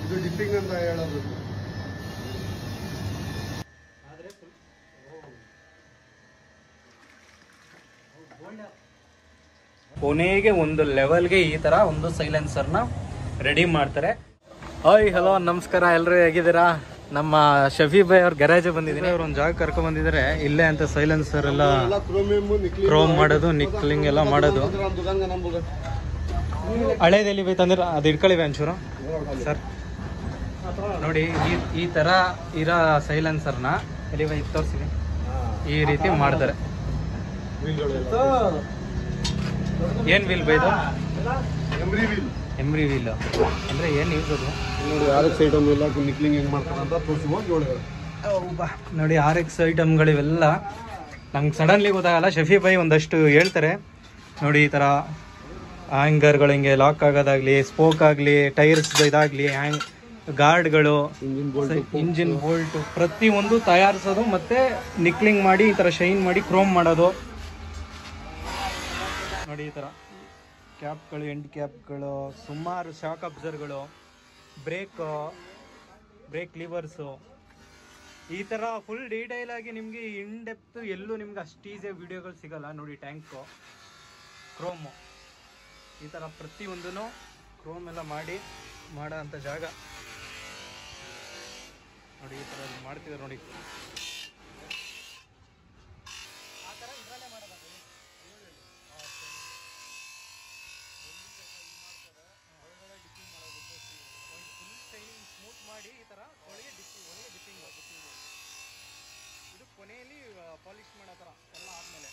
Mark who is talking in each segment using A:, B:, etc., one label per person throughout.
A: ಇದು ಡಿಪ್ಪಿಂಗ್ ಅಂತ ಹೇಳೋದು
B: ಕೊನೆಗೆ ಒಂದು ಲೆವೆಲ್ಗೆ ಈ ತರ ಒಂದು ಸೈಲೆನ್ಸರ್ನ ರೆಡಿ ಮಾಡ್ತಾರೆ ಹಾಯ್ ಹಲೋ ನಮಸ್ಕಾರ ಎಲ್ಲರೂ ಹೇಗಿದ್ದೀರಾ ನಮ್ಮ ಶಫಿ ಭಾಯ್ ಅವ್ರ ಗ್ಯಾರೇಜ್ ಬಂದಿದ್ದೀನಿ ಅವ್ರು ಒಂದು ಜಾಗ ಕರ್ಕೊಂಡ್ ಬಂದಿದ್ದಾರೆ ಇಲ್ಲೇ ಅಂತ ಸೈಲೆನ್ಸರ್ ಎಲ್ಲ
A: ಎಲ್ಲ ಕ್ರೋಮಿಯಮ್ ನಿಕ್ಲಿ
B: ಕ್ರೋಮ್ ಮಾಡೋದು ನಿಕ್ಲಿಂಗ್ ಎಲ್ಲ ಮಾಡೋದು
A: ನಮ್ಮ ದುಕಾನ್ಗ ನಮ್ಗೆ
B: ಹಳೇದೆಲ್ಲಿ ಬೇಕಂದ್ರೆ ಅದು ಇಟ್ಕೊಳ್ಳಿವೆ ಒಂಚೂರು ಸರ್ ನೋಡಿ ಈ ಈ ತರ ಇರೋ ಸೈಲೆನ್ಸರ್ನ ಎಲ್ಲಿ ಬೈ ತೋರಿಸಿವಿ ಈ ರೀತಿ ಮಾಡ್ತಾರೆ ಏನ್ ವೀಲ್ ಬೈದು
A: ಎಮ್ರಿ ವೀಲ್
B: ಎಮ್ರಿ ವೀಲ್ ಅಂದ್ರೆ ಏನ್ ಯೂಸ್ ಅದು
A: ನೋಡಿ ಆರ್ ಎಕ್ಸ್ ಐಟಮ್ ಎಲ್ಲ ನಿಕ್ಲಿಂಗ್ ಹೆಂಗ್ ಮಾಡ್ತಾರೆ ಅಂತ ತೋರಿಸಿ ಹೋಗಿ ಹೇಳಿ
B: ಹೌದಾ. ನೋಡಿ ಆರ್ ಎಕ್ಸ್ ಐಟಮ್ಗಳಿವೆಲ್ಲ ನಂಗೆ ಸಡನ್ಲಿ ಗೊತ್ತಾಗಲ್ಲ ಶಫಿ ಬೈ ಒಂದಷ್ಟು ಹೇಳ್ತಾರೆ ನೋಡಿ ಈ ಥರ ಹ್ಯಾಂಗರ್ಗಳು ಹಿಂಗೆ ಲಾಕ್ ಆಗೋದಾಗ್ಲಿ ಸ್ಪೋಕ್ ಆಗಲಿ ಟೈರ್ಸ್ ಇದಾಗಲಿ ಹ್ಯಾಂಗ್ ಗಾರ್ಡ್ಗಳು
A: ಇಂಜಿನ್ ಬೋಲ್ಟ್
B: ಇಂಜಿನ್ ಬೋಲ್ಟ್ ಪ್ರತಿಯೊಂದು ತಯಾರಿಸೋದು ಮತ್ತೆ ನಿಕ್ಲಿಂಗ್ ಮಾಡಿ ಈ ಥರ ಶೈನ್ ಮಾಡಿ ಕ್ರೋಮ್ ಮಾಡೋದು ನೋಡಿ ಈ ಥರ ಕ್ಯಾಪ್ಗಳು ಎಂಡ್ ಕ್ಯಾಪ್ಗಳು ಸುಮಾರು ಶಾಕ್ ಅಬ್ಸರ್ಗಳು ಬ್ರೇಕ್ ಬ್ರೇಕ್ ಲಿವರ್ಸು ಈ ಥರ ಫುಲ್ ಡೀಟೈಲ್ ಆಗಿ ನಿಮಗೆ ಇನ್ ಡೆಪ್ತ್ ಎಲ್ಲೂ ನಿಮ್ಗೆ ಅಷ್ಟು ಈಸಿಯಾಗಿ ವಿಡಿಯೋಗಳು ಸಿಗಲ್ಲ ನೋಡಿ ಟ್ಯಾಂಕು ಕ್ರೋಮು ಈ ಥರ ಪ್ರತಿಯೊಂದೂ ಕ್ರೋಮ್ ಎಲ್ಲ ಮಾಡಿ ಮಾಡೋ ಅಂಥ ಜಾಗ ನೋಡಿ ಈ ಥರ ಮಾಡ್ತಿದ್ದಾರೆ ನೋಡಿ ಸ್ಮೂತ್ ಮಾಡಿ ಈ ಥರ ಒಳಗೆ ಡಿಪ್ಪಿ ಒಳಗೆ ಡಿಪ್ಪಿಂಗ್ ಇದು ಕೊನೆಯಲ್ಲಿ ಪಾಲಿಶ್ ಮಾಡೋ ಥರ ಎಲ್ಲ ಆದಮೇಲೆ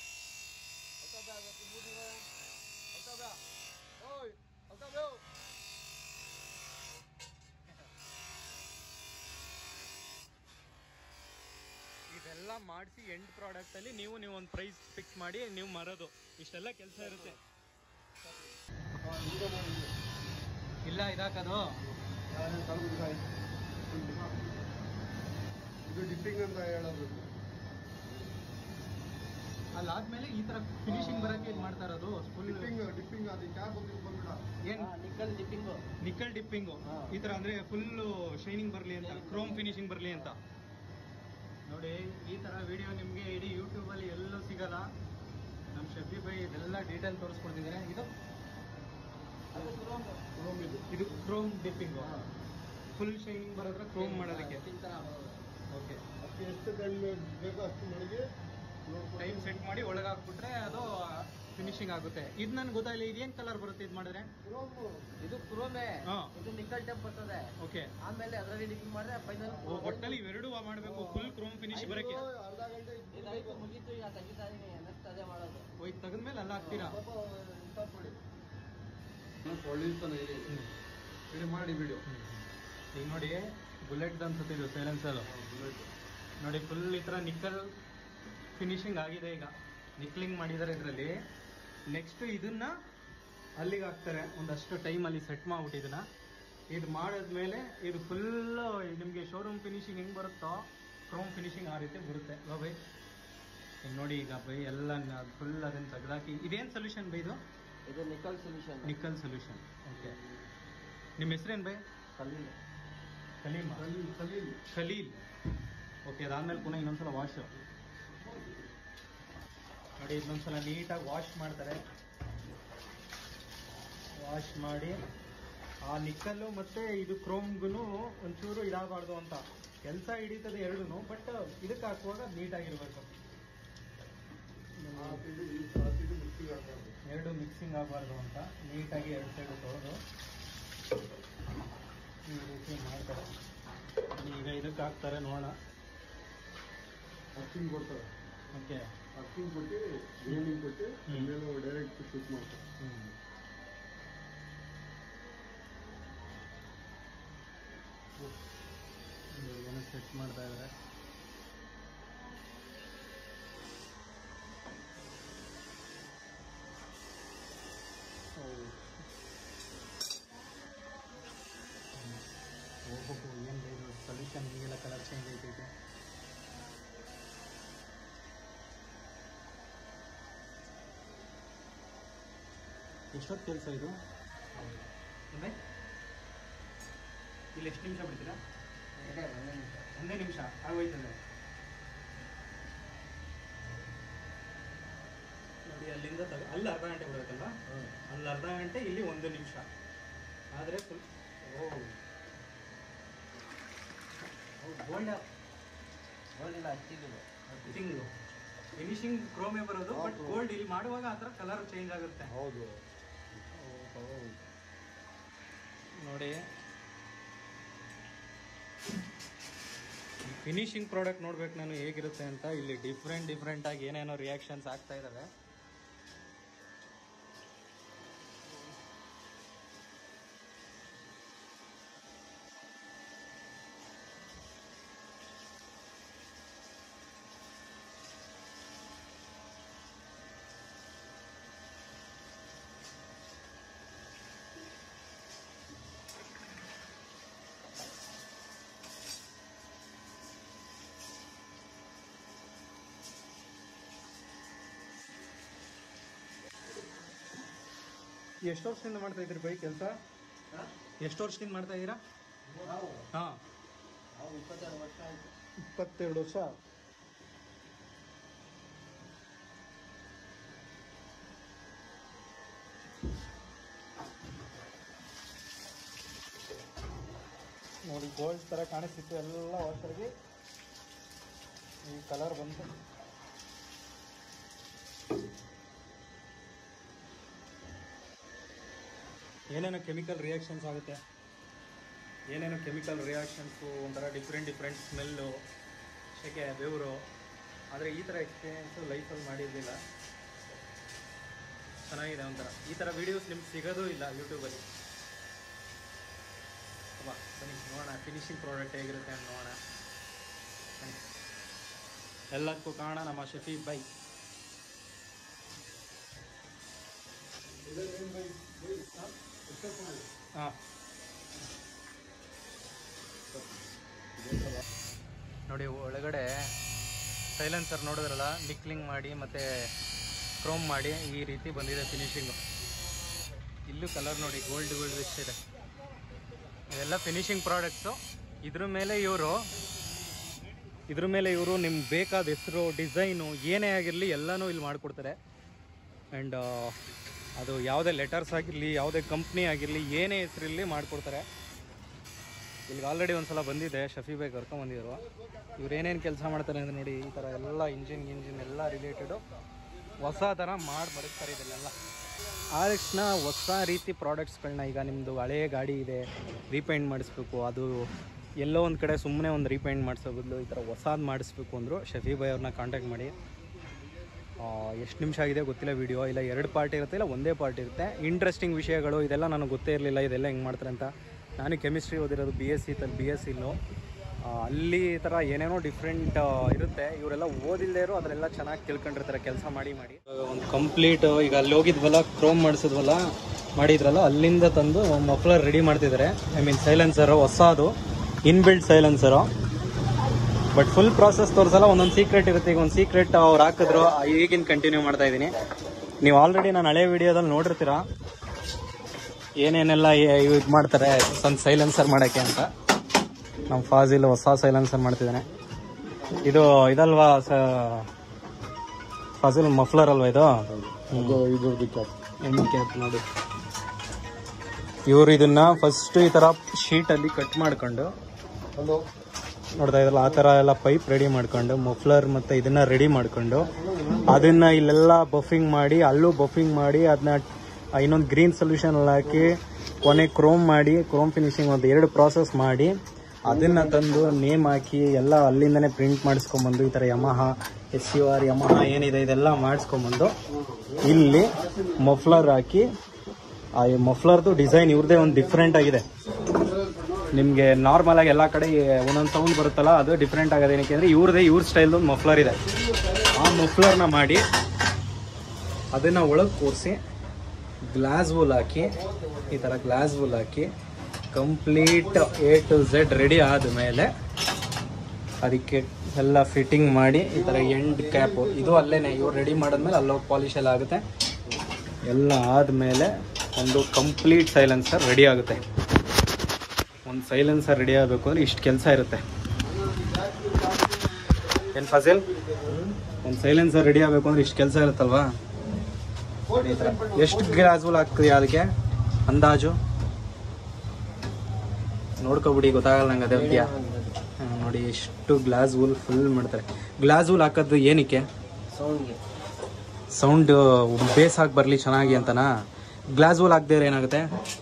B: ಇದೆಲ್ಲ ಮಾಡಿಸಿ ಎಂಡ್ ಪ್ರಾಡಕ್ಟಲ್ಲಿ ನೀವು ನೀವು ಒಂದು ಪ್ರೈಸ್ ಫಿಕ್ಸ್ ಮಾಡಿ ನೀವು ಮರೋದು ಇಷ್ಟೆಲ್ಲ ಕೆಲಸ ಇರುತ್ತೆ ಇಲ್ಲ ಇದಾಕದು
A: ಇದು ಡಿಪ್ಪಿಂಗ್ ಅಂತ ಹೇಳೋದು
B: ಅಲ್ಲಾದ್ಮೇಲೆ ಈ ತರ ಫಿನಿಶಿಂಗ್ ಬರಕ್ಕೆ ಇದು ಮಾಡ್ತಾ ಇರೋದು ಫುಲ್
A: ಡಿಪ್ಪಿಂಗ್ ಡಿಪ್ಪಿಂಗ್ ಅದು ಕ್ಯಾಬ್ ಬಂದ್ಬಿಡ
B: ಏನ್ ನಿಕ್ಕಲ್ ಡಿಪ್ಪಿಂಗು ನಿಕ್ಕಲ್ ಡಿಪ್ಪಿಂಗು ಈ ತರ ಅಂದ್ರೆ ಫುಲ್ ಶೈನಿಂಗ್ ಬರ್ಲಿ ಅಂತ ಕ್ರೋಮ್ ಫಿನಿಶಿಂಗ್ ಬರ್ಲಿ ಅಂತ ನೋಡಿ ಈ ತರ ವಿಡಿಯೋ ನಿಮ್ಗೆ ಇಡೀ ಯೂಟ್ಯೂಬ್ ಅಲ್ಲಿ ಎಲ್ಲೂ ಸಿಗಲ್ಲ ನಮ್ಮ ಶಫಿ ಬೈ ಇದೆಲ್ಲ ಡೀಟೇಲ್ ತೋರಿಸ್ಕೊಡ್ತಿದ್ದಾರೆ ಇದು
A: ಕ್ರೋಮ್ ಇದು
B: ಇದು ಕ್ರೋಮ್ ಡಿಪ್ಪಿಂಗು ಫುಲ್ ಶೈನಿಂಗ್ ಬರೋದ್ರ ಕ್ರೋಮ್ ಮಾಡೋದಕ್ಕೆ ಓಕೆ
A: ಅದಕ್ಕೆ ಎಷ್ಟು ಕಡಿಮೆ ಬೇಕೋ ಅಷ್ಟು ಮಳಿಗೆ
B: ಟೈಮ್ ಸೆಟ್ ಮಾಡಿ ಒಳಗೆ ಹಾಕ್ಬಿಟ್ರೆ ಅದು ಫಿನಿಶಿಂಗ್ ಆಗುತ್ತೆ ಇದು ನನ್ಗೆ ಗೊತ್ತಾಗಿಲ್ಲ ಇದೇನ್ ಕಲರ್ ಬರುತ್ತೆ ಇದು ಮಾಡಿದ್ರೆ
A: ಕ್ರೋಮ್
C: ಇದು ಕ್ರೋಮೆ
B: ಹಾ
C: ಇದು ನಿಕ್ಕಲ್ ಟೆಂಪ್ ಬರ್ತದೆ
B: ಓಕೆ
C: ಆಮೇಲೆ ಅದರಲ್ಲಿ ಡಿಪ್ಪಿಂಗ್ ಮಾಡಿದ್ರೆ ಫೈನಲ್
B: ಒಟ್ಟಲ್ಲಿ ಇವೆರಡು ಮಾಡಬೇಕು ಫುಲ್ ಕ್ರೋಮ್ ಫಿನಿಶ್ ಬರಕ್ಕೆ
A: ಅರ್ಧ ಗಂಟೆ
C: ಇದಾಯ್ತು ಮುಗೀತು ಈಗ ತೆಗಿತಾ ಇದೀನಿ ನೆಕ್ಸ್ಟ್ ಅದೇ ಮಾಡೋದು
B: ಹೋಯ್ತು ತೆಗೆದ್ಮೇಲೆ ಅಲ್ಲ ಹಾಕ್ತೀರಾ
A: ಸ್ಟಾಪ್ ಮಾಡಿ ಒಳ್ಳಿರ್ತಾನೆ ಇಲ್ಲಿ ಇಲ್ಲಿ ಮಾಡಿ ವಿಡಿಯೋ
B: ಈಗ ನೋಡಿ ಬುಲೆಟ್ ಅನ್ಸುತ್ತೆ ಇದು ಸೈಲೆನ್ಸರ್ ನೋಡಿ ಫುಲ್ ಈ ಥರ ನಿಕ್ಕಲ್ ಫಿನಿಶಿಂಗ್ ಆಗಿದೆ ಈಗ ನಿಕ್ಲಿಂಗ್ ಮಾಡಿದ್ದಾರೆ ಇದರಲ್ಲಿ ನೆಕ್ಸ್ಟ್ ಇದನ್ನ ಅಲ್ಲಿಗೆ ಹಾಕ್ತಾರೆ ಒಂದಷ್ಟು ಟೈಮಲ್ಲಿ ಸೆಟ್ ಮಾಡ್ಬಿಟ್ಟು ಇದನ್ನ ಇದು ಮಾಡಿದ್ಮೇಲೆ ಇದು ಫುಲ್ ನಿಮಗೆ ಶೋರೂಮ್ ಫಿನಿಶಿಂಗ್ ಹೆಂಗೆ ಬರುತ್ತೋ ಕ್ರೋಮ್ ಫಿನಿಶಿಂಗ್ ಆ ರೀತಿ ಬರುತ್ತೆ ಅಲ್ವಾ ಬೈ ಈಗ ನೋಡಿ ಈಗ ಬೈ ಎಲ್ಲ ಫುಲ್ ಅದನ್ನು ತೆಗೆದಾಕಿ ಇದೇನು ಸೊಲ್ಯೂಷನ್ ಬೈ ಇದು
C: ಇದು nickel solution
B: nickel solution okay ನಿಮ್ಮ ಹೆಸರೇನು ಬೈ
C: ಕಲ್ಲಿನ
B: ಕಲೀಮಾ
A: ಖಲೀಲ್ ಖಲೀಲ್
B: ಖಲೀಲ್ ಓಕೆ ಅದಾದ್ಮೇಲೆ ಪುನಃ ಇನ್ನೊಂದ್ಸಲ ವಾಶ್ ನೋಡಿ ಇನ್ನೊಂದ್ಸಲ ನೀಟಾಗಿ ವಾಶ್ ಮಾಡ್ತಾರೆ ವಾಶ್ ಮಾಡಿ ಆ ನಿಕ್ಕಲ್ಲು ಮತ್ತೆ ಇದು ಕ್ರೋಮ್ಗೂ ಒಂಚೂರು ಇದಾಗಬಾರ್ದು ಅಂತ ಕೆಲಸ ಹಿಡಿತದೆ ಎರಡೂ ಬಟ್ ಇದಕ್ಕೆ ಹಾಕುವಾಗ ನೀಟಾಗಿರ್ಬೇಕು
A: ಆ ತಿಂಡಿ ಈ ಆ ತಿಂಡಿ ಮಿಕ್ಸಿಗೆ ಹಾಕ್ಬಾರ್ದು.
B: ಎರಡು ಮಿಕ್ಸಿಂಗ್ ಆಗಬಾರ್ದು ಅಂತ ನೀಟಾಗಿ ಎರಡು ಸೈಡು ತೊಳೆದು ಈ ರೀತಿ ಮಾಡ್ತಾರೆ ಈಗ ಇದಕ್ಕೆ ಹಾಕ್ತಾರೆ ನೋಡೋಣ
A: ಅಕ್ಕಿಂಗ್ ಕೊಡ್ತಾರೆ
B: ಓಕೆ
A: ಅಕ್ಕಿಂಗ್ ಕೊಟ್ಟು ಗ್ರೈಂಡಿಂಗ್ ಕೊಟ್ಟು
B: ಹ್ಮ್.
A: ಆಮೇಲೆ ಡೈರೆಕ್ಟ್ ಶೂಟ್ ಮಾಡ್ತಾರೆ
B: ಹ್ಮ್. ಇದು ಏನೋ ಸೆಟ್ ಮಾಡ್ತಾ ಇದ್ದಾರೆ ಓಹೋ ಏನು ಇದು ಸೊಲ್ಯೂಷನ್ ಹಿಂಗೆಲ್ಲ ಕಲರ್ ಚೇಂಜ್ ಐತೈತೆ ಎಷ್ಟೊತ್ತು ಕೆಲಸ ಇದು ಇಲ್ಲಿ ಎಷ್ಟು ನಿಮಿಷ ಬಿಡ್ತೀರಾ
C: ಎರಡೇ ಒಂದೇ ನಿಮಿಷ
B: ಒಂದೇ ನಿಮಿಷ ಆಗೋಯ್ತದೆ ನೋಡಿ ಅಲ್ಲಿಂದ ತಗ ಅಲ್ಲಿ ಅರ್ಧ ಗಂಟೆ ಬಿಡಬೇಕಲ್ವಾ ಅಲ್ಲಿ ಅರ್ಧ ಗಂಟೆ ಇಲ್ಲಿ ಒಂದು ನಿಮಿಷ ಆದರೆ ಫುಲ್ ಓ ಗೋಲ್ಡ್
C: ಗೋಲ್ಡ್ ಇಲ್ಲ ಹಚ್ಚಿದ್ದು
B: ಫಿನಿಶಿಂಗು ಫಿನಿಶಿಂಗ್ ಕ್ರೋಮೇ ಬರೋದು ಬಟ್ ಗೋಲ್ಡ್ ಇಲ್ಲಿ ಮಾಡುವಾಗ ಆ ಥರ ಕಲರ್ ಚೇಂಜ್ ಆಗುತ್ತೆ
A: ಹೌದು
B: ನೋಡಿ ಫಿನಿಶಿಂಗ್ ಪ್ರಾಡಕ್ಟ್ ನೋಡ್ಬೇಕು ನಾನು ಹೇಗಿರುತ್ತೆ ಅಂತ ಇಲ್ಲಿ ಡಿಫ್ರೆಂಟ್ ಡಿಫ್ರೆಂಟ್ ಆಗಿ ಏನೇನೋ ರಿಯಾಕ್ಷನ್ಸ್ ಆಗ್ತಾ ಇದಾವೆ ಎಷ್ಟು ವರ್ಷದಿಂದ ಮಾಡ್ತಾ ಇದ್ರಿ ಬೈ ಕೆಲಸ ಎಷ್ಟು ವರ್ಷದಿಂದ ಮಾಡ್ತಾ ಇದ್ದೀರಾ
C: ನಾವು
B: ಹಾಂ
C: ನಾವು ಇಪ್ಪತ್ತೆರಡು ವರ್ಷ ಆಯ್ತು
B: ಇಪ್ಪತ್ತೆರಡು ವರ್ಷ ನೋಡಿ ಗೋಲ್ಡ್ ಥರ ಕಾಣಿಸ್ತಿತ್ತು ಎಲ್ಲ ವಾಷರ್ಗೆ ಈ ಕಲರ್ ಬಂತು ಏನೇನೋ ಕೆಮಿಕಲ್ ರಿಯಾಕ್ಷನ್ಸ್ ಆಗುತ್ತೆ ಏನೇನೋ ಕೆಮಿಕಲ್ ರಿಯಾಕ್ಷನ್ಸು ಒಂಥರ ಡಿಫ್ರೆಂಟ್ ಡಿಫ್ರೆಂಟ್ ಸ್ಮೆಲ್ಲು ಸೆಕೆ ಬೆವರು ಆದರೆ ಈ ಥರ ಎಕ್ಸ್ಪೀರಿಯೆನ್ಸು ಲೈಫಲ್ಲಿ ಮಾಡಿರಲಿಲ್ಲ ಚೆನ್ನಾಗಿದೆ ಒಂಥರ ಈ ಥರ ವೀಡಿಯೋಸ್ ನಿಮ್ಗೆ ಸಿಗೋದೂ ಇಲ್ಲ ಯೂಟ್ಯೂಬಲ್ಲಿ ಬಾ ಬನ್ನಿ ನೋಡೋಣ ಫಿನಿಶಿಂಗ್ ಪ್ರಾಡಕ್ಟ್ ಹೇಗಿರುತ್ತೆ ಅಂತ ನೋಡೋಣ ಬನ್ನಿ ಎಲ್ಲದಕ್ಕೂ ಕಾರಣ ನಮ್ಮ ಶಫಿ ಬೈ ಹಾಂ ನೋಡಿ ಒಳಗಡೆ ಸೈಲೆನ್ಸರ್ ನೋಡಿದ್ರಲ್ಲ ನಿಕ್ಲಿಂಗ್ ಮಾಡಿ ಮತ್ತು ಕ್ರೋಮ್ ಮಾಡಿ ಈ ರೀತಿ ಬಂದಿದೆ ಫಿನಿಶಿಂಗು ಇಲ್ಲೂ ಕಲರ್ ನೋಡಿ ಗೋಲ್ಡ್ ಗೋಲ್ಡ್ ಇದೆ ಇದೆಲ್ಲ ಫಿನಿಶಿಂಗ್ ಪ್ರಾಡಕ್ಟ್ಸು ಇದ್ರ ಮೇಲೆ ಇವರು ಇದ್ರ ಮೇಲೆ ಇವರು ನಿಮ್ಗೆ ಬೇಕಾದ ಹೆಸರು ಡಿಸೈನು ಏನೇ ಆಗಿರಲಿ ಎಲ್ಲನೂ ಇಲ್ಲಿ ಮಾಡಿಕೊಡ್ತಾರೆ ಆ್ಯಂಡ್ ಅದು ಯಾವುದೇ ಲೆಟರ್ಸ್ ಆಗಿರಲಿ ಯಾವುದೇ ಕಂಪ್ನಿ ಆಗಿರಲಿ ಏನೇ ಹೆಸರಿರಲಿ ಮಾಡಿಕೊಡ್ತಾರೆ ಇಲ್ಲಿಗೆ ಆಲ್ರೆಡಿ ಒಂದ್ಸಲ ಬಂದಿದೆ ಶಫಿ ಬೈ ಕರ್ಕೊಂಬಂದಿದ್ರು ಇವ್ರು ಏನೇನು ಕೆಲಸ ಮಾಡ್ತಾರೆ ಅಂದರೆ ನೋಡಿ ಈ ಥರ ಎಲ್ಲ ಇಂಜಿನ್ ಇಂಜಿನ್ ಎಲ್ಲ ರಿಲೇಟೆಡು ಹೊಸ ಥರ ಮಾಡಿ ಬದುಕ್ತಾರೆ ಇದನ್ನೆಲ್ಲ ಆ ತಕ್ಷಣ ಹೊಸ ರೀತಿ ಪ್ರಾಡಕ್ಟ್ಸ್ಗಳನ್ನ ಈಗ ನಿಮ್ಮದು ಹಳೇ ಗಾಡಿ ಇದೆ ರೀಪೇಂಟ್ ಮಾಡಿಸ್ಬೇಕು ಅದು ಎಲ್ಲೋ ಒಂದು ಕಡೆ ಸುಮ್ಮನೆ ಒಂದು ರೀಪೇಂಟ್ ಮಾಡಿಸೋ ಬದಲು ಈ ಥರ ಹೊಸಾದು ಮಾಡಿಸ್ಬೇಕು ಅಂದರು ಶಫಿ ಬೈ ಅವ್ರನ್ನ ಕಾಂಟ್ಯಾಕ್ಟ್ ಮಾಡಿ ಎಷ್ಟು ನಿಮಿಷ ಆಗಿದೆ ಗೊತ್ತಿಲ್ಲ ವಿಡಿಯೋ ಇಲ್ಲ ಎರಡು ಪಾರ್ಟ್ ಇರುತ್ತೆ ಇಲ್ಲ ಒಂದೇ ಪಾರ್ಟ್ ಇರುತ್ತೆ ಇಂಟ್ರೆಸ್ಟಿಂಗ್ ವಿಷಯಗಳು ಇದೆಲ್ಲ ನನಗೆ ಗೊತ್ತೇ ಇರಲಿಲ್ಲ ಇದೆಲ್ಲ ಹೆಂಗೆ ಮಾಡ್ತಾರೆ ಅಂತ ನಾನು ಕೆಮಿಸ್ಟ್ರಿ ಓದಿರೋದು ಬಿ ಎಸ್ ಸಿ ತಲ್ಲಿ ಬಿ ಎಸ್ ಸಿಲು ಅಲ್ಲಿ ಈ ಥರ ಏನೇನೋ ಡಿಫ್ರೆಂಟ್ ಇರುತ್ತೆ ಇವರೆಲ್ಲ ಓದಿಲ್ಲದೆ ಇರೋ ಅದರೆಲ್ಲ ಚೆನ್ನಾಗಿ ತಿಳ್ಕೊಂಡಿರ್ತಾರೆ ಕೆಲಸ ಮಾಡಿ ಮಾಡಿ ಒಂದು ಕಂಪ್ಲೀಟ್ ಈಗ ಅಲ್ಲಿ ಹೋಗಿದ್ವಲ್ಲ ಕ್ರೋಮ್ ಮಾಡಿಸಿದ್ವಲ್ಲ ಮಾಡಿದ್ರಲ್ಲ ಅಲ್ಲಿಂದ ತಂದು ಮಫ್ಲರ್ ರೆಡಿ ಮಾಡ್ತಿದ್ದಾರೆ ಐ ಮೀನ್ ಸೈಲೆನ್ಸರು ಹೊಸದು inbuilt silencer but full process ತೋರಿಸಲ್ಲ ಒಂದೊಂದು ಸೀಕ್ರೆಟ್ ಇರುತ್ತೆ ಈಗ ಒಂದು ಸೀಕ್ರೆಟ್ ಅವ್ರು ಹಾಕಿದ್ರು ಈಗಿನ ಕಂಟಿನ್ಯೂ ಮಾಡ್ತಾ ಇದ್ದೀನಿ ನೀವು ಆಲ್ರೆಡಿ ನಾನು ಹಳೆ ವಿಡಿಯೋದಲ್ಲಿ ನೋಡಿರ್ತೀರಾ ಏನೇನೆಲ್ಲ ಇದು ಮಾಡ್ತಾರೆ ಒಂದು ಸೈಲೆನ್ಸರ್ ಮಾಡೋಕ್ಕೆ ಅಂತ ನಮ್ಮ ಫಾಜಿಲ್ ಹೊಸ ಸೈಲೆನ್ಸರ್ ಮಾಡ್ತಿದ್ದಾನೆ ಇದು ಇದಲ್ವಾ ಸ ಫಾಜಿಲ್ ಮಫ್ಲರ್ ಅಲ್ವಾ ಇದು
A: ಅದು ಇದ್ರದ್ದು ಕ್ಯಾಪ್
B: ಎಣ್ಣೆ ಕ್ಯಾಪ್ ನೋಡಿ ಇವರು ಇದನ್ನ ಫಸ್ಟ್ ಈ ತರ ಶೀಟ್ ಅಲ್ಲಿ ಕಟ್ ಮಾಡ್ಕೊಂಡು
A: ಒಂದು
B: ನೋಡ್ತಾ ಇದ್ರಲ್ಲ ಆ ತರ ಎಲ್ಲ ಪೈಪ್ ರೆಡಿ ಮಾಡ್ಕೊಂಡು ಮಫ್ಲರ್ ಮತ್ತೆ ಇದನ್ನ ರೆಡಿ ಮಾಡ್ಕೊಂಡು ಅದನ್ನ ಇಲ್ಲೆಲ್ಲ ಬಫಿಂಗ್ ಮಾಡಿ ಅಲ್ಲೂ ಬಫಿಂಗ್ ಮಾಡಿ ಅದನ್ನ ಇನ್ನೊಂದು ಗ್ರೀನ್ ಸೊಲ್ಯೂಷನ್ ಅಲ್ಲಿ ಹಾಕಿ ಕೊನೆ ಕ್ರೋಮ್ ಮಾಡಿ ಕ್ರೋಮ್ ಫಿನಿಶಿಂಗ್ ಒಂದು ಎರಡು ಪ್ರಾಸೆಸ್ ಮಾಡಿ ಅದನ್ನ ತಂದು ನೇಮ್ ಹಾಕಿ ಎಲ್ಲ ಅಲ್ಲಿಂದನೇ ಪ್ರಿಂಟ್ ಮಾಡಿಸ್ಕೊಂಬಂದು ಈ ಥರ Yamaha S U R Yamaha ಏನಿದೆ ಇದೆಲ್ಲ ಮಾಡಿಸ್ಕೊಂಬಂದು ಇಲ್ಲಿ ಮಫ್ಲರ್ ಹಾಕಿ ಆ ಮಫ್ಲರ್ದು ಡಿಸೈನ್ ಇವ್ರದೇ ಒಂದು ಡಿಫ್ರೆಂಟ್ ಆಗಿದೆ ನಿಮಗೆ ನಾರ್ಮಲ್ ಆಗಿ ಎಲ್ಲ ಕಡೆ ಒಂದೊಂದು ಸೌಂಡ್ ಬರುತ್ತಲ್ಲ ಅದು ಡಿಫ್ರೆಂಟ್ ಆಗೋದು ಏನಕ್ಕೆ ಅಂದರೆ ಇವ್ರದೇ ಇವ್ರ ಸ್ಟೈಲ್ದು ಒಂದು ಮಫ್ಲರ್ ಇದೆ ಆ ಮಫ್ಲರ್ನ ಮಾಡಿ ಅದನ್ನು ಒಳಗೆ ಕೂರಿಸಿ ಗ್ಲಾಸ್ ವೂಲ್ ಹಾಕಿ ಈ ಥರ ಗ್ಲಾಸ್ ವೂಲ್ ಹಾಕಿ complete A to Z ready ಆದಮೇಲೆ ಅದಕ್ಕೆ ಎಲ್ಲ ಫಿಟ್ಟಿಂಗ್ ಮಾಡಿ ಈ ಥರ ಎಂಡ್ ಕ್ಯಾಪು ಇದು ಅಲ್ಲೇನೆ ಇವ್ರು ರೆಡಿ ಮಾಡಿದ್ಮೇಲೆ ಅಲ್ಲೋಗಿ ಪಾಲಿಶ್ ಎಲ್ಲ ಆಗುತ್ತೆ ಎಲ್ಲ ಆದಮೇಲೆ ಒಂದು ಕಂಪ್ಲೀಟ್ ಸೈಲೆನ್ಸರ್ ರೆಡಿ ಆಗುತ್ತೆ ಒಂದು ಸೈಲೆನ್ಸರ್ ರೆಡಿ ಆಗಬೇಕು ಅಂದರೆ ಇಷ್ಟು ಕೆಲಸ ಇರುತ್ತೆ ಏನು ಫಸಲ್ ಒಂದು ಸೈಲೆನ್ಸರ್ ರೆಡಿ ಆಗಬೇಕು ಅಂದ್ರೆ ಇಷ್ಟು ಕೆಲಸ ಇರುತ್ತಲ್ವಾ ಈ ಥರ ಎಷ್ಟು ಗ್ಲಾಸ್ಬುಲ್ ಆಗ್ತದೆ ಅದಕ್ಕೆ ಅಂದಾಜು ನೋಡ್ಕೊಬಿಡಿ ಗೊತ್ತಾಗಲ್ಲ ನಂಗೆ ಅದೇ ವಿದ್ಯಾ ನೋಡಿ ಎಷ್ಟು ಗ್ಲಾಸ್ ವೂಲ್ ಫುಲ್ ಮಾಡ್ತಾರೆ ಗ್ಲಾಸ್ ವೂಲ್ ಹಾಕೋದು ಏನಕ್ಕೆ
C: ಸೌಂಡ್ಗೆ
B: ಸೌಂಡ್ ಬೇಸ್ ಆಗಿ ಬರಲಿ ಚೆನ್ನಾಗಿ ಅಂತನಾ ಗ್ಲಾಸ್ ವೂಲ್ ಹಾಕ್ದಿದ್ರೆ ಏನಾಗುತ್ತೆ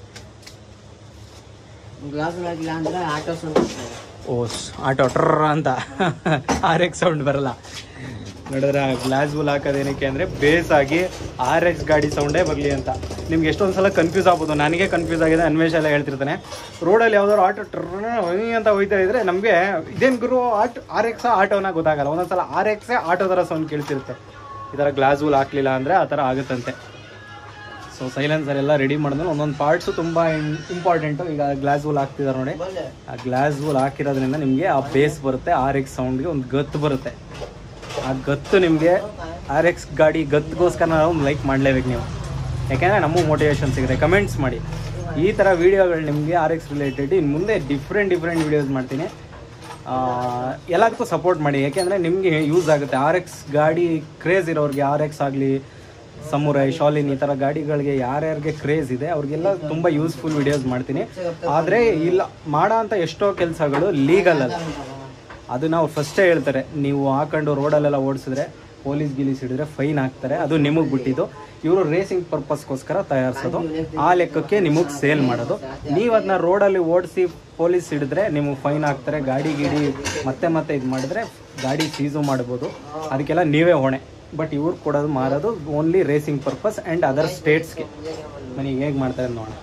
C: ಗ್ಲಾಸ್ ಆಗಿಲ್ಲ ಅಂದ್ರೆ ಆಟೋ ಸೌಂಡ್
B: ಓ ಆಟೋ ಟ್ರ ಅಂತ ಆರ್ ಎಕ್ಸ್ ಸೌಂಡ್ ಬರಲ್ಲ ನೋಡಿದ್ರೆ ಗ್ಲಾಸ್ ವೂಲ್ ಹಾಕೋದೇನಕ್ಕೆ ಅಂದರೆ ಬೇಸ್ ಆಗಿ ಆರ್ ಎಕ್ಸ್ ಗಾಡಿ ಸೌಂಡೇ ಬರಲಿ ಅಂತ ನಿಮ್ಗೆ ಎಷ್ಟೊಂದು ಸಲ ಕನ್ಫ್ಯೂಸ್ ಆಗ್ಬೋದು ನನಗೆ ಕನ್ಫ್ಯೂಸ್ ಆಗಿದೆ ಅನ್ವೇಷ ಎಲ್ಲ ಹೇಳ್ತಿರ್ತಾನೆ ರೋಡಲ್ಲಿ ಯಾವ್ದಾದ್ರು ಆಟೋ ಟ್ರ ಅಂತ ಹೋಯ್ತಾ ಇದ್ರೆ ನಮಗೆ ಇದೇನು ಗುರು ಆಟೋ ಆರ್ ಎಕ್ಸ್ ಆಟೋನ ಗೊತ್ತಾಗಲ್ಲ ಒಂದೊಂದ್ಸಲ ಆರ್ ಎಕ್ಸೇ ಆಟೋ ಥರ ಸೌಂಡ್ ಕೇಳ್ತಿರುತ್ತೆ ಈ ಥರ ಗ್ಲಾಸ್ ವೂಲ್ ಹಾಕ್ಲಿಲ್ಲ ಅಂದರೆ ಆ ಥರ ಆಗುತ್ತಂತೆ ಸೊ ಸೈಲೆನ್ಸರ್ ಎಲ್ಲ ರೆಡಿ ಮಾಡಿದ್ಮೇಲೆ ಒಂದೊಂದು ಪಾರ್ಟ್ಸು ತುಂಬ ಇಂಪಾರ್ಟೆಂಟು ಈಗ ಗ್ಲಾಸ್ ವೂಲ್ ಹಾಕ್ತಿದ್ದಾರೆ ನೋಡಿ ಆ ಗ್ಲಾಸ್ ವೂಲ್ ಹಾಕಿರೋದ್ರಿಂದ ನಿಮಗೆ ಆ ಬೇಸ್ ಬರುತ್ತೆ ಆರ್ ಎಕ್ಸ್ ಸೌಂಡ್ಗೆ ಒಂದು ಗತ್ತು ಬರುತ್ತೆ ಆ ಗತ್ತು ನಿಮಗೆ ಆರ್ ಎಕ್ಸ್ ಗಾಡಿ ಗತ್ತಿಗೋಸ್ಕರ ನಾವು ಲೈಕ್ ಮಾಡಲೇಬೇಕು ನೀವು ಯಾಕೆಂದರೆ ನಮಗೂ ಮೋಟಿವೇಶನ್ ಸಿಗುತ್ತೆ ಕಮೆಂಟ್ಸ್ ಮಾಡಿ ಈ ಥರ ವೀಡಿಯೋಗಳು ನಿಮಗೆ ಆರ್ ಎಕ್ಸ್ ರಿಲೇಟೆಡ್ ಇನ್ನು ಮುಂದೆ ಡಿಫ್ರೆಂಟ್ ಡಿಫ್ರೆಂಟ್ ವೀಡಿಯೋಸ್ ಮಾಡ್ತೀನಿ ಆ, ಎಲ್ಲದಕ್ಕೂ ಸಪೋರ್ಟ್ ಮಾಡಿ ಯಾಕೆಂದರೆ ನಿಮಗೆ ಯೂಸ್ ಆಗುತ್ತೆ ಆರ್ ಎಕ್ಸ್ ಗಾಡಿ ಕ್ರೇಜ್ ಇರೋರಿಗೆ ಆರ್ ಎಕ್ಸ್ ಆಗಲಿ ಸಮುರೈ ಶಾಲಿನ್ ಈ ಥರ ಗಾಡಿಗಳಿಗೆ ಯಾರ್ಯಾರಿಗೆ ಕ್ರೇಜ್ ಇದೆ ಅವ್ರಿಗೆಲ್ಲ ತುಂಬ ಯೂಸ್ಫುಲ್ ವಿಡಿಯೋಸ್ ಮಾಡ್ತೀನಿ ಆದರೆ ಇಲ್ಲ ಮಾಡೋ ಅಂಥ ಎಷ್ಟೋ ಕೆಲಸಗಳು ಲೀಗಲ್ ಅಲ್ಲ ಅದನ್ನ ಅವ್ರು ಫಸ್ಟೇ ಹೇಳ್ತಾರೆ ನೀವು ಹಾಕೊಂಡು ರೋಡಲ್ಲೆಲ್ಲ ಓಡಿಸಿದ್ರೆ ಪೊಲೀಸ್ ಗಿಲೀಸ್ ಹಿಡಿದ್ರೆ ಫೈನ್ ಹಾಕ್ತಾರೆ ಅದು ನಿಮಗೆ ಬಿಟ್ಟಿದ್ದು ಇವರು ರೇಸಿಂಗ್ ಪರ್ಪಸ್ಗೋಸ್ಕರ ತಯಾರಿಸೋದು ಆ ಲೆಕ್ಕಕ್ಕೆ ನಿಮಗೆ ಸೇಲ್ ಮಾಡೋದು ನೀವು ಅದನ್ನ ರೋಡಲ್ಲಿ ಓಡಿಸಿ ಪೊಲೀಸ್ ಹಿಡಿದ್ರೆ ನಿಮಗೆ ಫೈನ್ ಹಾಕ್ತಾರೆ ಗಾಡಿ ಗಿಡಿ ಮತ್ತೆ ಮತ್ತೆ ಇದು ಮಾಡಿದ್ರೆ ಗಾಡಿ ಸೀಸು ಮಾಡ್ಬೋದು ಅದಕ್ಕೆಲ್ಲ ನೀವೇ ಹೊಣೆ ಬಟ್ ಇವ್ರು ಕೊಡೋದು ಮಾರೋದು only racing purpose and other ಸ್ಟೇಟ್ಸ್ಗೆ ನನಗೆ ಹೇಗೆ ಮಾಡ್ತಾರೆ ನೋಡೋಣ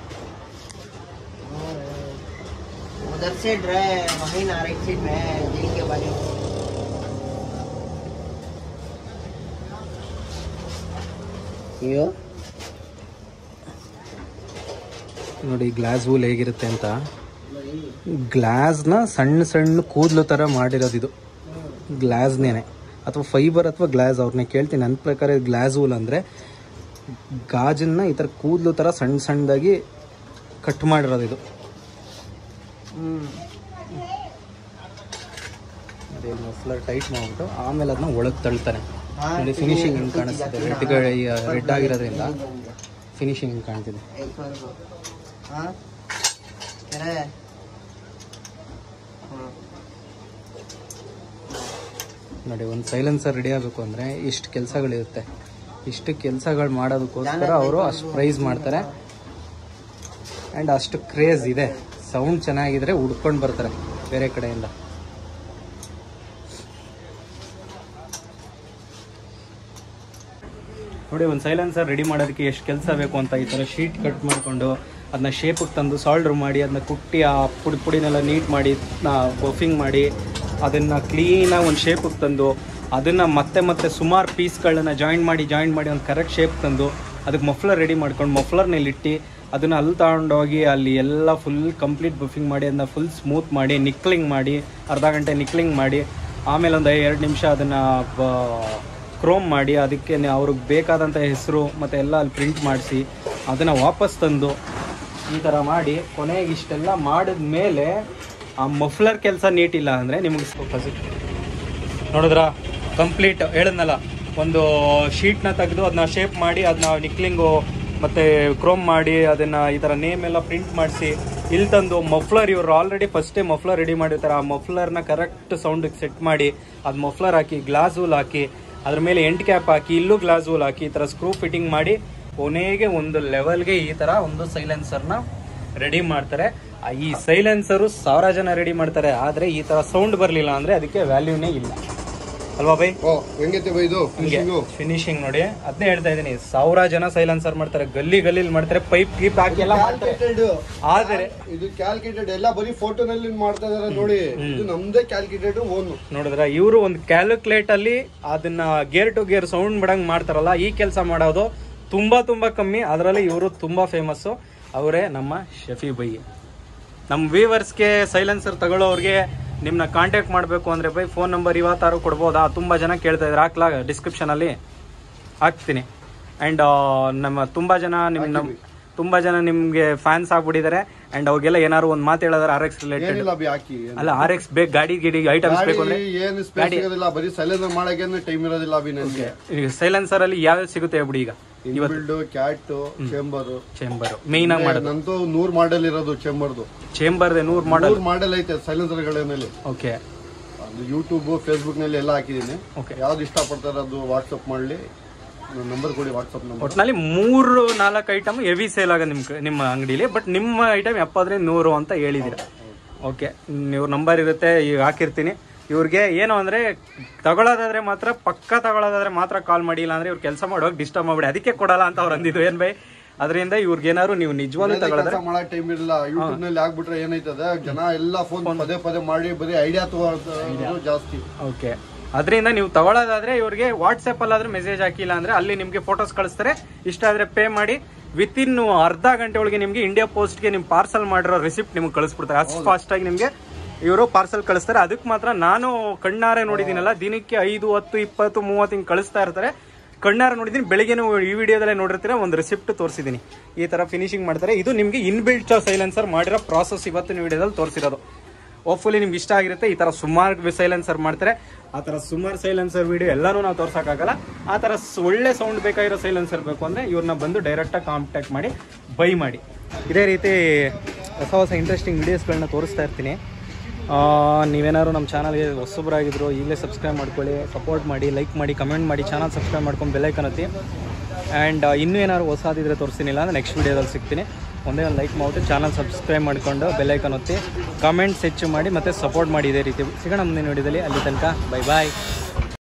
C: उधर से ड्राई वहीं नारायण सीट में दिल के बाजू ಅಯ್ಯೋ
B: ನೋಡಿ ಗ್ಲಾಸ್ ವೂಲ್ ಹೇಗಿರುತ್ತೆ ಅಂತ ಗ್ಲಾಸ್ನ ಸಣ್ಣ ಸಣ್ಣ ಕೂದಲು ಥರ ಮಾಡಿರೋದು ಇದು ಗ್ಲಾಸ್ನೇನೆ ಅಥವಾ ಫೈಬರ್ ಅಥವಾ ಗ್ಲಾಸ್ ಅವ್ರನ್ನ ಕೇಳ್ತೀನಿ ನನ್ನ ಪ್ರಕಾರ ಗ್ಲಾಸ್ ವೂಲ್ ಅಂದರೆ ಗಾಜನ್ನ ಈ ಥರ ಕೂದಲು ಥರ ಸಣ್ಣ ಸಣ್ಣದಾಗಿ ಕಟ್ ಮಾಡಿರೋದು ಇದು ಅದೇ ಮಫ್ಲರ್ ಟೈಟ್ ಮಾಡಿಬಿಟ್ಟು ಆಮೇಲೆ ಅದನ್ನ ಒಳಗೆ ತಳ್ತಾನೆ ನೋಡಿ ಫಿನಿಶಿಂಗ್ ಹಿಂಗೆ ಕಾಣಿಸ್ತಿದೆ ರೆಡ್ ರೆಡ್ ಆಗಿರೋದ್ರಿಂದ ಫಿನಿಶಿಂಗ್ ಹಿಂಗೆ ಕಾಣ್ತಿದೆ
C: हाँ क्या है
B: ನೋಡಿ ಒಂದು ಸೈಲೆನ್ಸರ್ ರೆಡಿ ಆಗಬೇಕು ಅಂದರೆ ಇಷ್ಟು ಕೆಲಸಗಳಿರುತ್ತೆ ಇಷ್ಟು ಕೆಲಸಗಳು ಮಾಡೋದಕ್ಕೋಸ್ಕರ ಅವರು ಅಷ್ಟು ಪ್ರೈಸ್ ಮಾಡ್ತಾರೆ ಆ್ಯಂಡ್ ಅಷ್ಟು ಕ್ರೇಜ್ ಇದೆ ಸೌಂಡ್ ಚೆನ್ನಾಗಿದ್ರೆ ಹುಡ್ಕೊಂಡು ಬರ್ತಾರೆ ಬೇರೆ ಕಡೆಯಿಂದ ನೋಡಿ ಒಂದು ಸೈಲೆನ್ಸರ್ ರೆಡಿ ಮಾಡೋದಕ್ಕೆ ಎಷ್ಟು ಕೆಲಸ ಬೇಕು ಅಂತ ಈ ಥರ ಶೀಟ್ ಕಟ್ ಮಾಡಿಕೊಂಡು ಅದನ್ನ ಶೇಪಿಗೆ ತಂದು ಸಾಲ್ಡ್ರ್ ಮಾಡಿ ಅದನ್ನ ಕುಟ್ಟಿ ಆ ಪುಡಿ ಪುಡಿನೆಲ್ಲ ನೀಟ್ ಮಾಡಿ ಬಫಿಂಗ್ ಮಾಡಿ ಅದನ್ನು ಕ್ಲೀನಾಗಿ ಒಂದು ಶೇಪಿಗೆ ತಂದು ಅದನ್ನು ಮತ್ತೆ ಮತ್ತೆ ಸುಮಾರು ಪೀಸ್ಗಳನ್ನ ಜಾಯಿನ್ ಮಾಡಿ ಜಾಯಿನ್ ಮಾಡಿ ಒಂದು ಕರೆಕ್ಟ್ ಶೇಪ್ ತಂದು ಅದಕ್ಕೆ ಮಫ್ಲರ್ ರೆಡಿ ಮಾಡ್ಕೊಂಡು ಮಫ್ಲರ್ನಲ್ಲಿ ಇಟ್ಟು ಅದನ್ನು ಅಲ್ಲಿ ತಗೊಂಡೋಗಿ ಅಲ್ಲಿ ಎಲ್ಲ ಫುಲ್ ಕಂಪ್ಲೀಟ್ ಬಫಿಂಗ್ ಮಾಡಿ ಅದನ್ನ ಫುಲ್ ಸ್ಮೂತ್ ಮಾಡಿ ನಿಕ್ಲಿಂಗ್ ಮಾಡಿ ಅರ್ಧ ಗಂಟೆ ನಿಕ್ಲಿಂಗ್ ಮಾಡಿ ಆಮೇಲೆ ಒಂದು ಎರಡು ನಿಮಿಷ ಅದನ್ನು ಕ್ರೋಮ್ ಮಾಡಿ ಅದಕ್ಕೆ ನೆ- ಅವ್ರಿಗೆ ಬೇಕಾದಂಥ ಹೆಸರು ಮತ್ತು ಎಲ್ಲ ಅಲ್ಲಿ ಪ್ರಿಂಟ್ ಮಾಡಿಸಿ ಅದನ್ನು ವಾಪಸ್ ತಂದು ಈ ಥರ ಮಾಡಿ ಕೊನೆಗೆ ಇಷ್ಟೆಲ್ಲ ಮಾಡಿದ ಮೇಲೆ ಆ ಮಫ್ಲರ್ ಕೆಲಸ ನೀಟಿಲ್ಲ ಅಂದರೆ ನಿಮಗೆ ಸ್ವಲ್ಪ ಸಿಕ್ ನೋಡಿದ್ರಾ ಕಂಪ್ಲೀಟ್ ಹೇಳಿದ್ನಲ್ಲ ಒಂದು ಶೀಟ್ನ ತೆಗೆದು ಅದನ್ನ ಶೇಪ್ ಮಾಡಿ ಅದನ್ನ ನಿಕ್ಲಿಂಗು ಮತ್ತು ಕ್ರೋಮ್ ಮಾಡಿ ಅದನ್ನು ಈ ಥರ ನೇಮ್ ಎಲ್ಲ ಪ್ರಿಂಟ್ ಮಾಡಿಸಿ ಇಲ್ಲಿ ತಂದು ಮಫ್ಲರ್ ಇವರು ಆಲ್ರೆಡಿ ಫಸ್ಟೇ ಮಫ್ಲರ್ ರೆಡಿ ಮಾಡಿರ್ತಾರೆ ಆ ಮಫ್ಲರ್ನ ಕರೆಕ್ಟ್ ಸೌಂಡಿಗೆ ಸೆಟ್ ಮಾಡಿ ಅದು ಮಫ್ಲರ್ ಹಾಕಿ ಗ್ಲಾಸ್ ವೂಲ್ ಹಾಕಿ ಅದ್ರ ಮೇಲೆ ಎಂಟ್ ಕ್ಯಾಪ್ ಹಾಕಿ ಇಲ್ಲೂ ಗ್ಲಾಸ್ ವೂಲ್ ಹಾಕಿ ಈ ಥರ ಸ್ಕ್ರೂ ಫಿಟ್ಟಿಂಗ್ ಮಾಡಿ ಕೊನೆಗೆ ಒಂದು ಲೆವೆಲ್ಗೆ ಈ ಥರ ಒಂದು ಸೈಲೆನ್ಸರ್ನ ರೆಡಿ ಮಾಡ್ತಾರೆ ಆ ಈ ಸೈಲೆನ್ಸರು ಸಾವಿರ ಜನ ರೆಡಿ ಮಾಡ್ತಾರೆ ಆದರೆ ಈ ಥರ ಸೌಂಡ್ ಬರಲಿಲ್ಲ ಅಂದರೆ ಅದಕ್ಕೆ ವ್ಯಾಲ್ಯೂನೇ ಇಲ್ಲ ಅಲ್ವಾ ಬೈ
A: ಓ ಹೆಂಗೈತೆ ಬೈ ಇದು
B: ಹಿಂಗೆ
A: ಫಿನಿಶಿಂಗು
B: ಫಿನಿಶಿಂಗ್ ನೋಡಿ ಅದನ್ನೇ ಹೇಳ್ತಾ ಇದ್ದೀನಿ ಸಾವಿರ ಜನ ಸೈಲೆನ್ಸರ್ ಮಾಡ್ತಾರೆ ಗಲ್ಲಿ ಗಲ್ಲಿಲಿ ಮಾಡ್ತಾರೆ ಪೈಪ್ ಗೀಪ್ ಹಾಕಿ ಎಲ್ಲ ಮಾಡ್ತಾರೆ ಆದರೆ
A: ಇದು ಕ್ಯಾಲ್ಕುಲೇಟೆಡ್ ಎಲ್ಲ ಬರೀ ಫೋಟೋನಲ್ಲಿ ಮಾಡ್ತಾ ಇದಾರೆ ನೋಡಿ ಇದು ನಮ್ದೇ ಕ್ಯಾಲ್ಕುಲೇಟೆಡ್ ಓನ್
B: ನೋಡಿದ್ರ ಇವರು ಒಂದು ಕ್ಯಾಲ್ಕುಲೇಟ್ ಅಲ್ಲಿ ಅದನ್ನ ಗೇರ್ ಟು ಗೇರ್ ಸೌಂಡ್ ಮಾಡಂಗ್ ಮಾಡ್ತಾರಲ್ಲ ಈ ಕೆಲಸ ಮಾಡೋದು ತುಂಬಾ ತುಂಬಾ ಕಮ್ಮಿ ಅದರಲ್ಲಿ ಇವರು ತುಂಬಾ ಫೇಮಸ್ಸು ಅವರೇ ನಮ್ಮ ಶಫಿ ಬೈ ನಮ್ಮ ವ್ಯೂವರ್ಸ್ಗೆ ಸೈಲೆನ್ಸರ್ ತಗೊಳ್ಳೋರಿಗೆ ನಿಮ್ಮನ್ನ ಕಾಂಟ್ಯಾಕ್ಟ್ ಮಾಡಬೇಕು ಅಂದರೆ ಬೈ ಫೋನ್ ನಂಬರ್ ಇವತ್ತಾರು ಕೊಡ್ಬೋದಾ ತುಂಬ ಜನ ಕೇಳ್ತಾ ಇದ್ದಾರೆ ಹಾಕ್ಲಾ ಡಿಸ್ಕ್ರಿಪ್ಷನಲ್ಲಿ ಹಾಕ್ತೀನಿ ಆ್ಯಂಡ್ ನಮ್ಮ ತುಂಬ ಜನ ನಿಮ್ಮ ನಮ್ಮ ತುಂಬಾ ಜನ ನಿಮ್ಗೆ ಫ್ಯಾನ್ಸ್ ಆಗ್ಬಿಟ್ಟಿದ್ದಾರೆ ಅಂಡ್ ಅವಾಗೆಲ್ಲ ಏನಾದ್ರು ಒಂದ್ ಮಾತು ಹೇಳಿದ್ರೆ ಆರ್ ಎಕ್ಸ್ ರಿಲೇಟೆಡ್
A: ಏನಿಲ್ಲ ಅಭಿ ಹಾಕಿ
B: ಅಲ್ಲ ಆರ್ ಎಕ್ಸ್ ಬೇಕು ಗಾಡಿ ಗಿಡಿ ಐಟಮ್ಸ್ ಬೇಕು ಅಂದ್ರೆ
A: ಗಾಡಿ ಏನು ಸ್ಪೇಸ್ ಇರೋದಿಲ್ಲ ಬರೀ ಸೈಲೆನ್ಸರ್ ಮಾಡಕ್ಕೆ ಟೈಮ್ ಇರೋದಿಲ್ಲ ಅಭಿ ನನಗೆ
B: ಸೈಲೆನ್ಸರ್ ಅಲ್ಲಿ ಯಾವ್ಯಾವ ಸಿಗುತ್ತೆ ಬಿಡಿ ಈಗ
A: inbuilt cat chamber
B: chamber main ಆಗಿ ಮಾಡೋದು
A: ನಂದು ನೂರ್ ಮಾಡೆಲ್ ಇರೋದು ಚೇಂಬರ್ದು
B: ಚೇಂಬರ್ ನೂರ್ ಮಾಡಲ್
A: ನೂರ್ ಮಾಡೆಲ್ ಐತೆ ಸೈಲೆನ್ಸರ್ ಗಳಲ್ಲಿ
B: ಓಕೆ
A: ಅದು ಯೂಟ್ಯೂಬ್ ಫೇಸ್ಬುಕ್ ನಲ್ಲಿ ಎಲ್ಲ ಹಾಕಿದೀನಿ
B: Okay.
A: ಯಾವ್ದು ಇಷ್ಟ ಪಡ್ತಾರೆ ಅದು ವಾಟ್ಸಪ್ ಮಾಡ್ಲಿ ನಂಬರ್ ಕೊಡಿ ವಾಟ್ಸಪ್ ನಂಬರ್
B: ಒಟ್ನಲ್ಲಿ ಮೂರು ನಾಲ್ಕು ಐಟಮ್ ಹೆವಿ ಸೇಲ್ ಆಗ ನಿಮ್ ಕ- ನಿಮ್ಮ ಅಂಗಡಿಲಿ ಬಟ್ ನಿಮ್ಮ ಐಟಮ್ ಎಪ್ಪತ್ತರಿಂದ ನೂರು ಅಂತ ಹೇಳಿದ್ದೀರಾ ಓಕೆ ಇವ್ರ ನಂಬರ್ ಇರುತ್ತೆ ಈಗ ಹಾಕಿರ್ತೀನಿ ಇವ್ರಿಗೆ ಏನು ಅಂದ್ರೆ ತಗೊಳ್ಳೋದಾದ್ರೆ ಮಾತ್ರ ಪಕ್ಕ ತಗೊಳ್ಳೋದಾದ್ರೆ ಮಾತ್ರ ಕಾಲ್ ಮಾಡಿ ಇಲ್ಲ ಅಂದ್ರೆ ಇವ್ರು ಕೆಲಸ ಮಾಡುವಾಗ ಡಿಸ್ಟರ್ಬ್ ಮಾಡ್ಬಿಡಿ ಅದಕ್ಕೆ ಕೊಡಲ್ಲ ಅಂತ ಅವ್ರು ಅಂದಿದ್ದು ಏನ್ ಬೈ ಅದರಿಂದ ಇವ್ರಿಗೆ ಏನಾದ್ರು ನೀವು ನಿಜವಾಗ್ಲೂ ತಗೊಳ್ಳೋದ್ರೆ
A: ಕೆಲಸ ಮಾಡಕ್ ಟೈಮ್ ಇರಲ್ಲ ಯೂಟ್ಯೂಬ್ ನಲ್ಲಿ ಆಗ್ಬಿಟ್ರೆ ಏನಾಯ್ತದೆ ಜನ ಎಲ್ಲ ಫೋನ್ ಪದೇ ಪದೇ ಮಾಡಿ ಬರೀ ಐಡಿಯಾ ತಗೊಳ್ಳೋದು ಜಾಸ್ತಿ
B: ಓಕೆ ಅದರಿಂದ ನೀವು ತಗೊಳ್ಳೋದಾದ್ರೆ ಇವ್ರಿಗೆ ವಾಟ್ಸಪ್ ಅಲ್ಲಾದ್ರೆ ಮೆಸೇಜ್ ಹಾಕಿಲ್ಲ ಅಂದ್ರೆ ಅಲ್ಲಿ ನಿಮ್ಗೆ ಫೋಟೋಸ್ ಕಳಿಸ್ತಾರೆ ಇಷ್ಟ ಆದ್ರೆ ಪೇ ಮಾಡಿ ವಿತ್ ಇನ್ ಅರ್ಧ ಗಂಟೆ ಒಳಗೆ ನಿಮ್ಗೆ ಇಂಡಿಯಾ ಪೋಸ್ಟ್ಗೆ ನಿಮ್ ಪಾರ್ಸಲ್ ಮಾಡಿರೋ ರಿಸಿಪ್ಟ್ ನಿಮ್ಗೆ ಕಳಿಸ್ಬಿಡ್ತಾರೆ ಅಷ್ಟು ಫಾಸ್ಟ್ ಆಗಿ ನಿಮ್ಗೆ ಇವರು ಪಾರ್ಸಲ್ ಕಳಿಸ್ತಾರೆ ಅದಕ್ಕೆ ಮಾತ್ರ ನಾನು ಕಣ್ಣಾರೆ ನೋಡಿದ್ದೀನಲ್ಲ ದಿನಕ್ಕೆ ಐದು ಹತ್ತು ಇಪ್ಪತ್ತು ಮೂವತ್ತು ಹಿಂಗೆ ಕಳಿಸ್ತಾ ಇರ್ತಾರೆ ಕಣ್ಣಾರೆ ನೋಡಿದ್ದೀನಿ ಬೆಳಿಗ್ಗೆನೂ ಈ ವಿಡಿಯೋದಲ್ಲೇ ನೋಡಿರ್ತೀರ ಒಂದು ರಿಸಿಪ್ಟ್ ತೋರಿಸಿದ್ದೀನಿ ಈ ತರ ಫಿನಿಶಿಂಗ್ ಮಾಡ್ತಾರೆ ಇದು ನಿಮ್ಗೆ ಇನ್ಬಿಲ್ಟ್ ಸೈಲೆನ್ಸರ್ ಮಾಡಿರೋ ಪ್ರಾಸೆಸ್ ಇವತ್ತಿನ ವಿಡಿಯೋದಲ್ಲಿ ತೋರಿಸಿರೋದು ಹೋಪ್ಫುಲಿ ನಿಮ್ಗೆ ಇಷ್ಟ ಆಗಿರುತ್ತೆ ಈ ತರ ಸುಮಾರು ಸೈಲೆನ್ಸರ್ ಮಾಡ್ತಾರೆ ಆ ತರ ಸುಮಾರು ಸೈಲೆನ್ಸರ್ ವಿಡಿಯೋ ಎಲ್ಲಾನು ನಾವು ತೋರ್ಸಕ್ಕಾಗಲ್ಲ ಆ ತರ ಸ್- ಒಳ್ಳೆ ಸೌಂಡ್ ಬೇಕಾಗಿರೋ ಸೈಲೆನ್ಸರ್ ಬೇಕು ಅಂದ್ರೆ ಇವ್ರನ್ನ ಬಂದು ಡೈರೆಕ್ಟಾಗಿ ಕಾಂಟ್ಯಾಕ್ಟ್ ಮಾಡಿ ಬೈ ಮಾಡಿ ಇದೇ ರೀತಿ ಹೊಸ ಹೊಸ ಇಂಟ್ರೆಸ್ಟಿಂಗ್ ವಿಡಿಯೋಸ್ಗಳನ್ನ ತೋರಿಸ್ತಾ ಇರ್ತೀನಿ ಆ, ನೀವೇನಾದ್ರು ನಮ್ಮ ಚಾನಲ್ಗೆ ಹೊಸಬ್ರಾಗಿದ್ರು ಈಗಲೇ ಸಬ್ಸ್ಕ್ರೈಬ್ ಮಾಡ್ಕೊಳ್ಳಿ ಸಪೋರ್ಟ್ ಮಾಡಿ ಲೈಕ್ ಮಾಡಿ ಕಮೆಂಟ್ ಮಾಡಿ ಚಾನಲ್ ಸಬ್ಸ್ಕ್ರೈಬ್ ಮಾಡ್ಕೊಂಡು ಬೆಲ್ಲೈಕನ್ ಒತ್ತಿ ಆ್ಯಂಡ್ ಇನ್ನೂ ಏನಾದ್ರು ಹೊಸದಿದ್ರೆ ತೋರಿಸ್ತೀನಿಲ್ಲ ಅಂದ್ರೆ ನೆಕ್ಸ್ಟ್ ವೀಡಿಯೋದಲ್ಲಿ ಸಿಗ್ತೀನಿ ಒಂದೇ ಒಂದು ಲೈಕ್ ಮಾಡ್ಬಿಟ್ಟು ಚಾನಲ್ ಸಬ್ಸ್ಕ್ರೈಬ್ ಮಾಡ್ಕೊಂಡು ಬೆಲ್ಲೈಕನ್ ಒತ್ತಿ ಕಮೆಂಟ್ಸ್ ಹೆಚ್ಚು ಮಾಡಿ ಮತ್ತು ಸಪೋರ್ಟ್ ಮಾಡಿ ಇದೇ ರೀತಿ ಸಿಗೋಣ ಮುಂದಿನ ವಿಡಿಯೋದಲ್ಲಿ ಅಲ್ಲಿ ತನಕ ಬೈ ಬಾಯ್